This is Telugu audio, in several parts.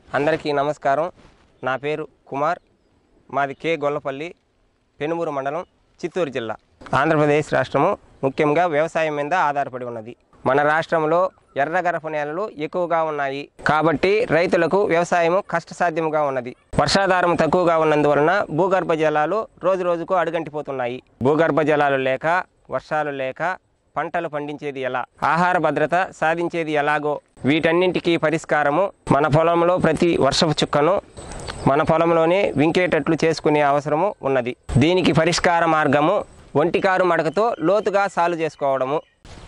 అందరికీ నమస్కారం నా పేరు కుమార్ మాది కే గొల్లపల్లి పెనుమూరు మండలం చిత్తూరు జిల్లా ఆంధ్రప్రదేశ్ రాష్ట్రము ముఖ్యంగా వ్యవసాయం మీద ఆధారపడి ఉన్నది మన రాష్ట్రంలో ఎర్రగరప నేలలు ఎక్కువగా ఉన్నాయి కాబట్టి రైతులకు వ్యవసాయము కష్టసాధ్యముగా ఉన్నది వర్షాధారం తక్కువగా ఉన్నందువలన భూగర్భ జలాలు రోజు రోజుకు అడుగంటిపోతున్నాయి భూగర్భ జలాలు లేక వర్షాలు లేక పంటలు పండించేది ఎలా ఆహార భద్రత సాధించేది ఎలాగో వీటన్నింటికీ పరిష్కారము మన పొలంలో ప్రతి వర్షపు చుక్కను మన పొలంలోనే వింకేటట్లు చేసుకునే అవసరము ఉన్నది దీనికి పరిష్కార మార్గము ఒంటికారు మడకతో లోతుగా సాలు చేసుకోవడము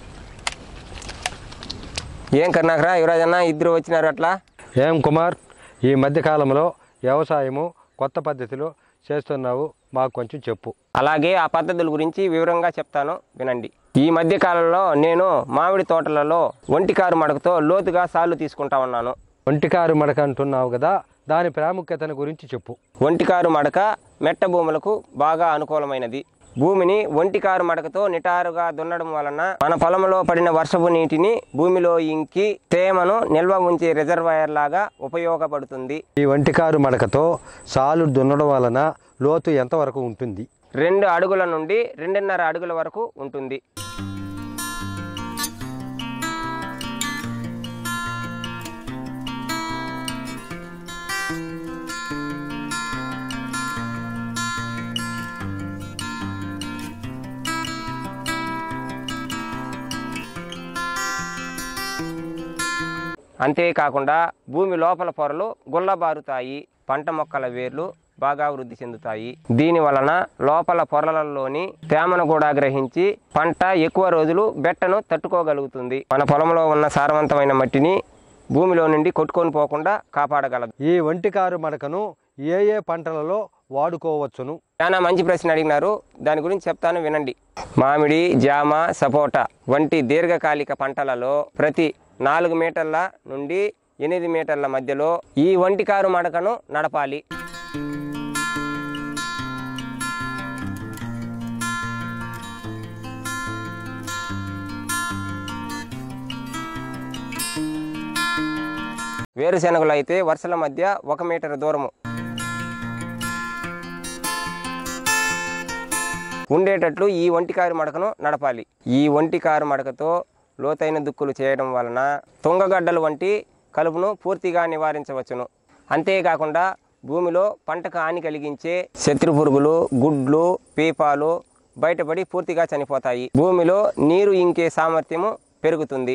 ఏం కర్ణాకరా యువరాజన్న ఇద్దరు వచ్చినారు అట్లా ఏం కుమార్ ఈ మధ్యకాలంలో వ్యవసాయము కొత్త పద్ధతిలో చేస్తున్నావు మాకు కొంచెం చెప్పు అలాగే ఆ పద్ధతుల గురించి వివరంగా చెప్తాను వినండి ఈ మధ్య కాలంలో నేను మామిడి తోటలలో ఒంటికారు మడకతో లోతుగా సాలు తీసుకుంటా ఉన్నాను ఒంటికారు మడక అంటున్నావు కదా దాని ప్రాముఖ్యతను గురించి చెప్పు ఒంటికారు మడక మెట్ట భూములకు బాగా అనుకూలమైనది భూమిని ఒంటికారు మడకతో నిటారుగా దున్నడం వలన మన పొలంలో పడిన వర్షపు నీటిని భూమిలో ఇంకి తేమను నిల్వ ఉంచే రిజర్వాయర్ లాగా ఉపయోగపడుతుంది ఈ ఒంటికారు మడకతో సాలు దున్నడం వలన లోతు ఎంతవరకు ఉంటుంది రెండు అడుగుల నుండి రెండున్నర అడుగుల వరకు ఉంటుంది అంతేకాకుండా భూమి లోపల పొరలు గుల్లబారుతాయి పంట మొక్కల వేర్లు బాగా వృద్ధి చెందుతాయి దీని వలన లోపల పొరలలోని తేమను కూడా గ్రహించి పంట ఎక్కువ రోజులు బెట్టను తట్టుకోగలుగుతుంది మన పొలంలో ఉన్న సారవంతమైన మట్టిని భూమిలో నుండి కొట్టుకొని పోకుండా కాపాడగలదు ఈ ఒంటికారు మడకను ఏ ఏ పంటలలో వాడుకోవచ్చును చాలా మంచి ప్రశ్న అడిగినారు దాని గురించి చెప్తాను వినండి మామిడి జామ సపోటా వంటి దీర్ఘకాలిక పంటలలో ప్రతి నాలుగు మీటర్ల నుండి ఎనిమిది మీటర్ల మధ్యలో ఈ వంటికారు మడకను నడపాలి వేరుశెనగలు అయితే వరుసల మధ్య ఒక మీటర్ దూరము ఉండేటట్లు ఈ ఒంటికారు మడకను నడపాలి ఈ ఒంటికారు మడకతో లోతైన దుక్కులు చేయడం వలన తుంగగడ్డలు వంటి కలుపును పూర్తిగా నివారించవచ్చును అంతేకాకుండా భూమిలో పంటకు హాని కలిగించే శత్రు పురుగులు గుడ్లు పీపాలు బయటపడి పూర్తిగా చనిపోతాయి భూమిలో నీరు ఇంకే సామర్థ్యము పెరుగుతుంది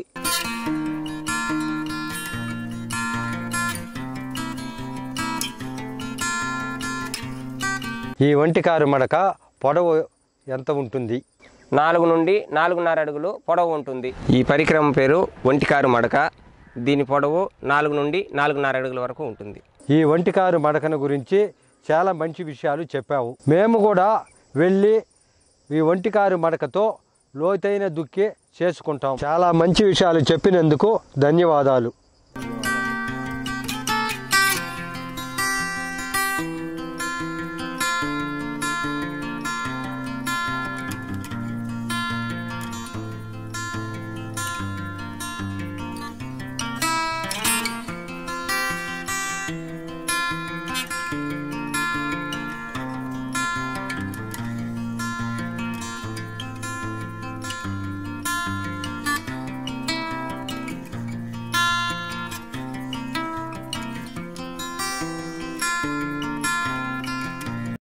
ఈ ఒంటికారు మడక పొడవు ఎంత ఉంటుంది నాలుగు నుండి నాలుగున్నర అడుగులు పొడవు ఉంటుంది ఈ పరికరం పేరు ఒంటికారు మడక దీని పొడవు నాలుగు నుండి నాలుగున్నర అడుగుల వరకు ఉంటుంది ఈ ఒంటికారు మడకను గురించి చాలా మంచి విషయాలు చెప్పావు మేము కూడా వెళ్ళి ఈ ఒంటికారు మడకతో లోతైన దుక్కి చేసుకుంటాం చాలా మంచి విషయాలు చెప్పినందుకు ధన్యవాదాలు